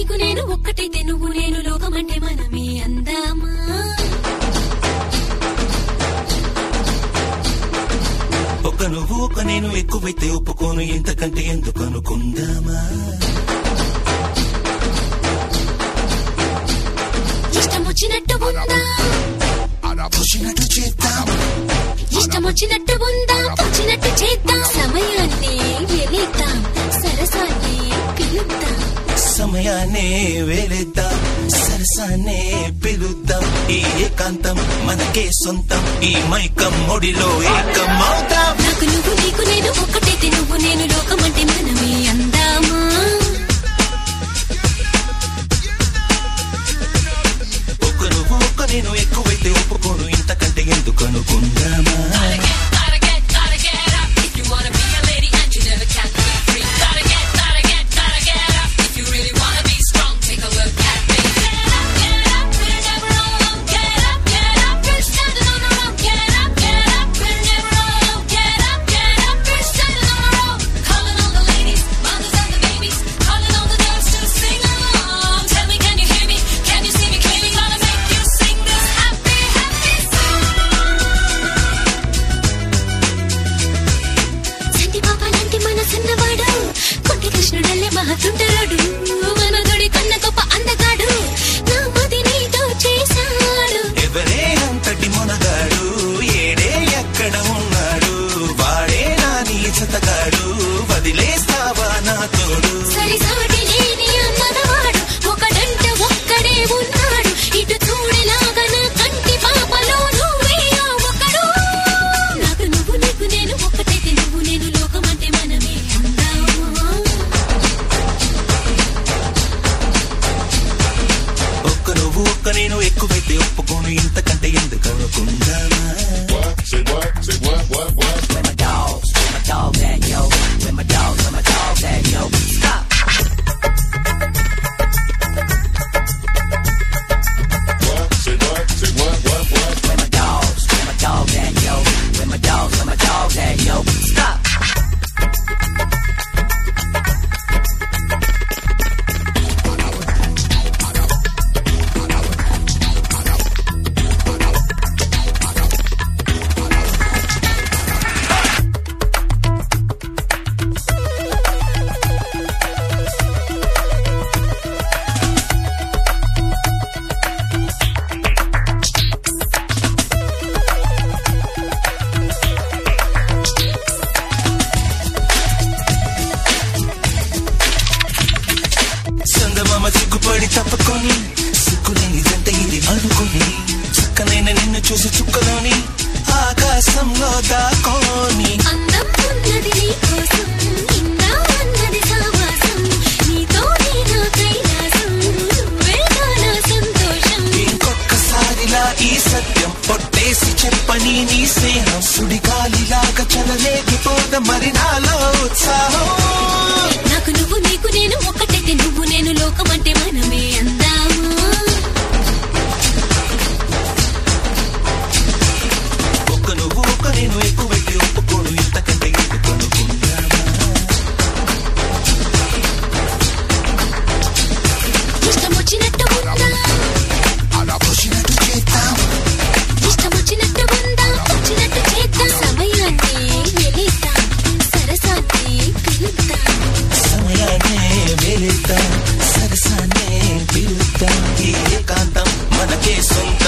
నీకు నేను ఒక్కటైతే నువ్వు నేను లోకమంటే మనమే అందామా ఒక నువ్వు ఒక నేను ఎక్కువైతే ఒప్పుకోను ఇంతకంటే ఎందుకు అనుకుందామా ఇష్టం వచ్చినట్టు ఉందా పుషినట్టు చేద్దాం ఇష్టం వచ్చినట్టు ఉందా వచ్చినట్టు చేద్దాం సమయాన్ని వెలిద్దాం సరసాన్ని పిలుద్దాం సమయాన్నే వేలేద్దాం సరసాన్నే పిలుద్దాం ఈ ఏకాంతం మనకే సొంతం ఈ మైకం ఒడిలో ఏకం అవుతాం నాకు నువ్వు నీకు నేను ఒక్కటైతే నువ్వు నేను లోకమంటే మనమే అందామా ఒక నువ్వు ఒక నేను ఎక్కువైతే ఒప్పుకోను ఇంతకంటే ఎందుకు అనుకుందామా Tell me, can you hear me? Can you see me clearly? Gonna make you sing this happy, happy song. సంటి పాప లాంటి మనసున్నవాడు కొంటి కృష్ణుడల్లే మహతుంటరాడు మనదుడి కన్న గొప్ప అందగాడు నా మది నీతో చేశాడు ఎవరే అంతటి మునగాడు ఏడే ఎక్కడ ఉన్నాడు వాడే నా నీ జతగాడు వదిలేస్తావా నా తోడు సరి సాటి లేని అమ్మనవాడు ఒకడంట ఒక్కడే ఉన్నాడు ఇటు చూడేలాగా నా కంటి పాపలో నువ్వే ఆ ఒకడు నాకు నువ్వు నీకు నేను ఒక్కటైతే నువ్వు నేను లోకమంటే మనమే అందామా ఒక్క నువ్వు ఒక్క నేను ఎక్కువైతే ఒప్పుకోను ఇంతకంటే ఎందుకు అనుకుందామా Say what? Say what? What? What? What? Say what? Say what? What? What? సందమామ సిగ్గుపడి తప్పుకొని సిగ్గులేని జంట ఇది అనుకుని చక్కనైన నిన్ను చూసి చుక్కలోని ఆకాశంలో దాకోని అందం ఉన్నది నీ కోసం నిండా ఉన్నది సావాసం నీతోనే నా కైలాసం నువ్వేగా నా సంతోషం ఇంకొక్కసారిలా ఈ సత్యం పొట్టేసి చెప్పని నీ స్నేహం సుడిగాలిలాగా చలలేగిపోద మరి నాలో ఉత్సాహం నాకు నువ్వు నీకు నేను ఒక్కటైతే నువ్వు నేను లోకమంటే మనమే అందామా ఒక్క నువ్వు ఒక్క నేను ఎక్కువైతే ఒప్పుకోను ఇంతకంటే ఎందుకు అనుకుందామా ఇష్టం వచ్చినట్టు ఉందా పుషినట్టు చేద్దాం ఇష్టం వచ్చినట్టు ఉందా వచ్చినట్టు చేద్దాం సమయాన్ని వెలిద్దాం సరసాన్ని పిలుద్దాం సమయాన్నే వెళుతాం సరసాన్నే పిలుద్దాం ఈ ఏకాంతం మనకే సొంతం